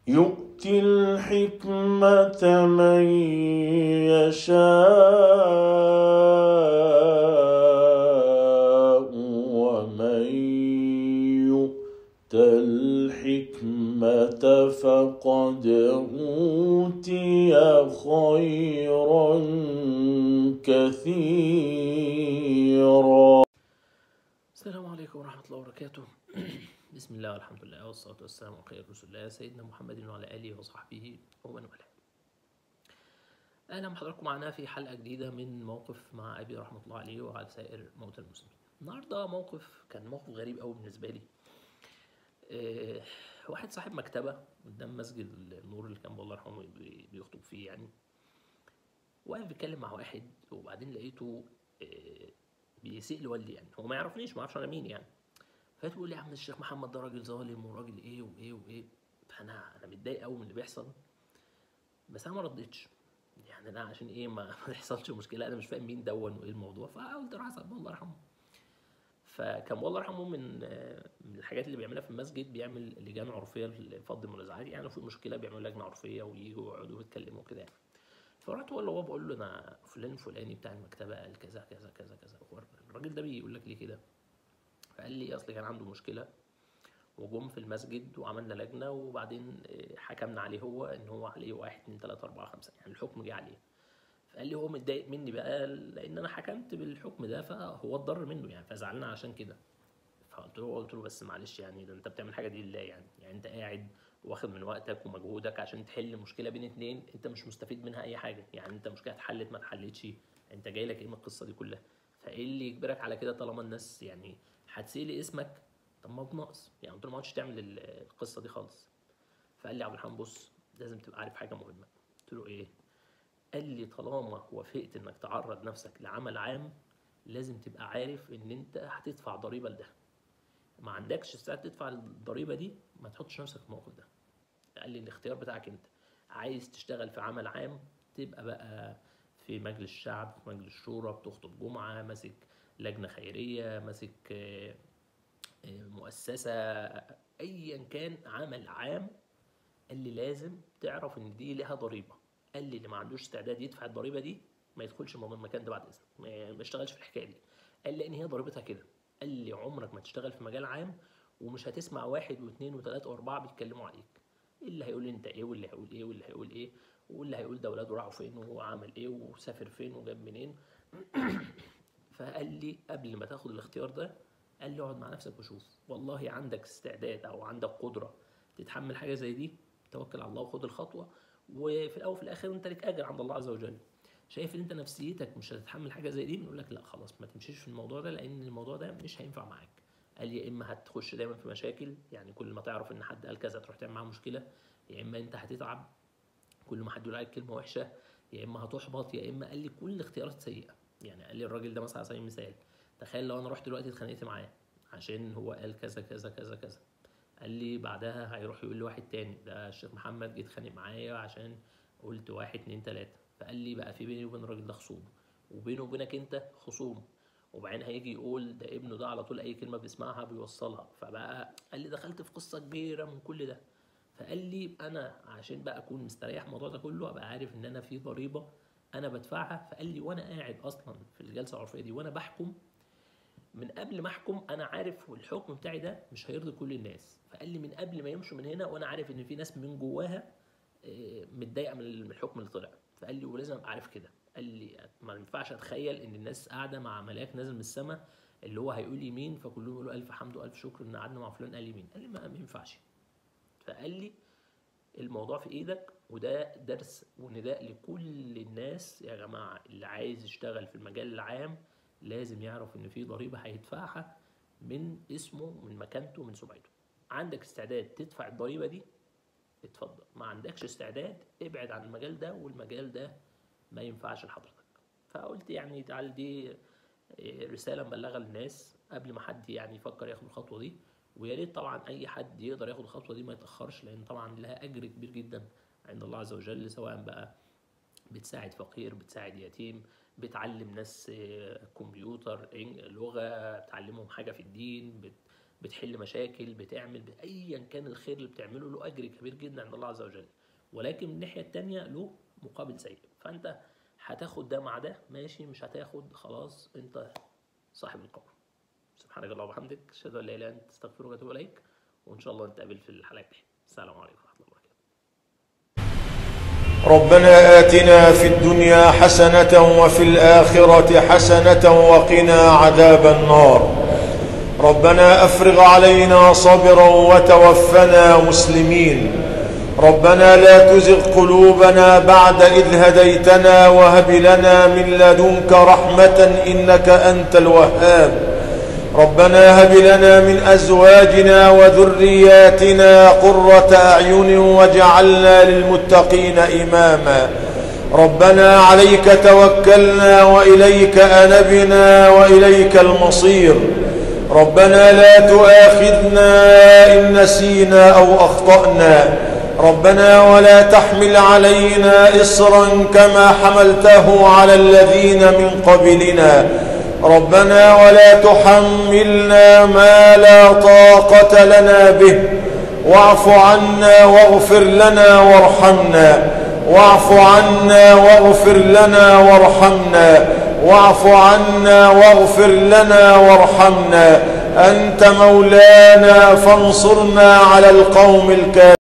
يؤتي الحكمة من يشاء ومن يؤت الحكمة فقد أوتي خيرا كثيرا السلام عليكم ورحمة الله وبركاته بسم الله والحمد لله والصلاة والسلام على خير رسول الله سيدنا محمد وعلى آله وصحبه ومن والاه أهلا بحضراتكم معنا في حلقة جديدة من موقف مع أبي رحمة الله عليه وعلى سائر موتى المسلمين النهاردة موقف كان موقف غريب أوي بالنسبة لي آه، واحد صاحب مكتبة قدام مسجد النور اللي كان الله يرحمه بي- بيخطب فيه يعني واقف بيتكلم مع واحد وبعدين لقيته آه، بيسيء لوالدي يعني هو ما يعرفنيش ما يعرفش انا مين يعني فقلت بيقول لي يا عم الشيخ محمد ده راجل ظالم وراجل ايه وايه وايه فانا انا متضايق قوي من اللي بيحصل بس انا ما ردتش يعني انا عشان ايه ما ما يحصلش مشكله انا مش فاهم مين دون وايه الموضوع فقلت اروح اسال الله يرحمه فكان الله يرحمه من آه، من الحاجات اللي بيعملها في المسجد بيعمل لجان عرفيه لفض المنازعات يعني لو في مشكله بيعملوا لجنه عرفيه ويجوا ويقعدوا يتكلموا كده يعني فرحت اقول له هو بقول له انا فلان الفلاني بتاع المكتبه قال كذا كذا كذا كذا هو الراجل ده بيقول لك ليه كده فقال لي اصل كان عنده مشكله وجم في المسجد وعملنا لجنه وبعدين آه، حكمنا عليه هو ان هو عليه واحد اتنين تلاته اربعه خمسه يعني الحكم جه عليه فقال لي هو متضايق مني بقى لان انا حكمت بالحكم ده فهو اتضرر منه يعني فزعلنا عشان كده فقلت له قلت له بس معلش يعني ده انت بتعمل حاجه دي لله يعني يعني انت قاعد واخد من وقتك ومجهودك عشان تحل مشكله بين اتنين انت مش مستفيد منها اي حاجه يعني انت مشكله اتحلت ما اتحلتش انت جاي لك ايه من القصه دي كلها فايه اللي يجبرك على كده طالما الناس يعني هتسيلي اسمك طب ما بناقص يعني قلت له ما عادش تعمل ال- القصه دي خالص فقال لي يا عبد الرحمن بص لازم تبقى عارف حاجه مهمه قلت له ايه قال لي طالما وافقت انك تعرض نفسك لعمل عام لازم تبقى عارف ان انت هتدفع ضريبه لده ما عندكش استعداد تدفع الضريبه دي ما تحطش نفسك في الموقف ده قال لي الاختيار بتاعك انت عايز تشتغل في عمل عام تبقى بقى في مجلس الشعب في مجلس الشورى بتخطب جمعه ماسك لجنه خيريه ماسك آه، آه، مؤسسه ايا كان عمل عام قال لي لازم تعرف ان دي لها ضريبه قال لي اللي ما عندوش استعداد يدفع الضريبه دي ما يدخلش الموضوع- المكان ده بعد اذنك ما ما يشتغلش في الحكايه دي قال لي ان هي ضريبتها كده قال لي عمرك ما تشتغل في مجال عام ومش هتسمع واحد واثنين وثلاثه واربعه بيتكلموا عليك اللي هيقول انت ايه واللي هيقول ايه واللي هيقول ايه واللي هيقول ده ولاده راحوا فين وعمل ايه وسافر فين وجاب منين فقال لي قبل ما تاخد الاختيار ده قال لي اقعد مع نفسك وشوف والله عندك استعداد او عندك قدره تتحمل حاجه زي دي توكل على الله وخد الخطوه وفي الاول وفي الاخر انت لك اجر عند الله عز وجل شايف ان انت نفسيتك مش هتتحمل حاجه زي دي بنقول لك لا خلاص ما تمشيش في الموضوع ده لان الموضوع ده مش هينفع معاك قال لي يا اما هتخش دايما في مشاكل يعني كل ما تعرف ان حد قال كذا تروح تعمل معاه مشكله يا اما انت هتتعب كل ما حد يقول عليك كلمه وحشه يا اما هتحبط يا اما قال لي كل الاختيارات سيئه يعني قال لي الراجل ده مثلا على سبيل المثال تخيل لو انا رحت دلوقتي اتخانقت معاه عشان هو قال كذا كذا كذا كذا قال لي بعدها هيروح يقول لواحد تاني ده الشيخ محمد جه اتخانق معايا عشان قلت واحد اتنين تلاته فقال لي بقى في بيني وبين الراجل ده خصوم وبينه وبينك انت خصوم وبعدين هيجي يقول ده ابنه ده على طول اي كلمه بيسمعها بيوصلها فبقى قال لي دخلت في قصه كبيره من كل ده فقال لي انا عشان بقى اكون مستريح من الموضوع ده كله ابقى عارف ان انا في ضريبه انا بدفعها فقال لي وانا قاعد اصلا في الجلسه العرفيه دي وانا بحكم من قبل ما احكم انا عارف الحكم بتاعي ده مش هيرضي كل الناس فقال لي من قبل ما يمشوا من هنا وانا عارف ان في ناس من جواها آه، متضايقه من الحكم اللي طلع فقال لي ولازم ابقى عارف كده قال لي ما ينفعش اتخيل ان الناس قاعده مع ملاك نازل من السماء اللي هو هيقول يمين فكلهم يقولوا الف حمد والف شكر ان قعدنا مع فلان قال يمين قال لي ما ما ينفعش فقال لي الموضوع في ايدك وده درس ونداء لكل الناس يا جماعه اللي عايز يشتغل في المجال العام لازم يعرف ان في ضريبه هيدفعها من اسمه من مكانته من سمعته عندك استعداد تدفع الضريبه دي اتفضل ما عندكش استعداد ابعد عن المجال ده والمجال ده ما ينفعش لحضرتك فقلت يعني تعال دي إيه، رساله مبلغه للناس قبل ما حد يعني يفكر ياخد الخطوه دي ويا ريت طبعا اي حد يقدر ياخد الخطوه دي ما يتاخرش لان طبعا لها اجر كبير جدا عند الله عز وجل سواء بقى بتساعد فقير بتساعد يتيم بتعلم ناس آه، كمبيوتر إن- لغه بتعلمهم حاجه في الدين بت بتحل مشاكل بتعمل ايا كان الخير اللي بتعمله له اجر كبير جدا عند الله عز وجل ولكن من الناحيه التانية له مقابل سيء فانت هتاخد ده مع ده ماشي مش هتاخد خلاص انت صاحب القول سبحانك اللهم وبحمدك اشهد ان لا اله الا انت استغفرك واتوب اليك وان شاء الله نتقابل في الحلقه الجايه السلام عليكم ورحمه الله وبركاته ربنا آتنا في الدنيا حسنة وفي الآخرة حسنة وقنا عذاب النار ربنا أفرغ علينا صبرا وتوفنا مسلمين ربنا لا تزغ قلوبنا بعد إذ هديتنا وهب لنا من لدنك رحمة إنك أنت الوهاب ربنا هب لنا من أزواجنا وذرياتنا قرة أعين واجعلنا للمتقين إماما ربنا عليك توكلنا وإليك أنبنا وإليك المصير ربنا لا تؤاخذنا إن نسينا أو أخطأنا ربنا ولا تحمل علينا إصرا كما حملته على الذين من قبلنا ربنا ولا تحملنا ما لا طاقة لنا به واعف عنا واغفر لنا وارحمنا واعف عنا واغفر لنا وارحمنا واعف عنا واغفر لنا وارحمنا أنت مولانا فانصرنا على القوم الكافرين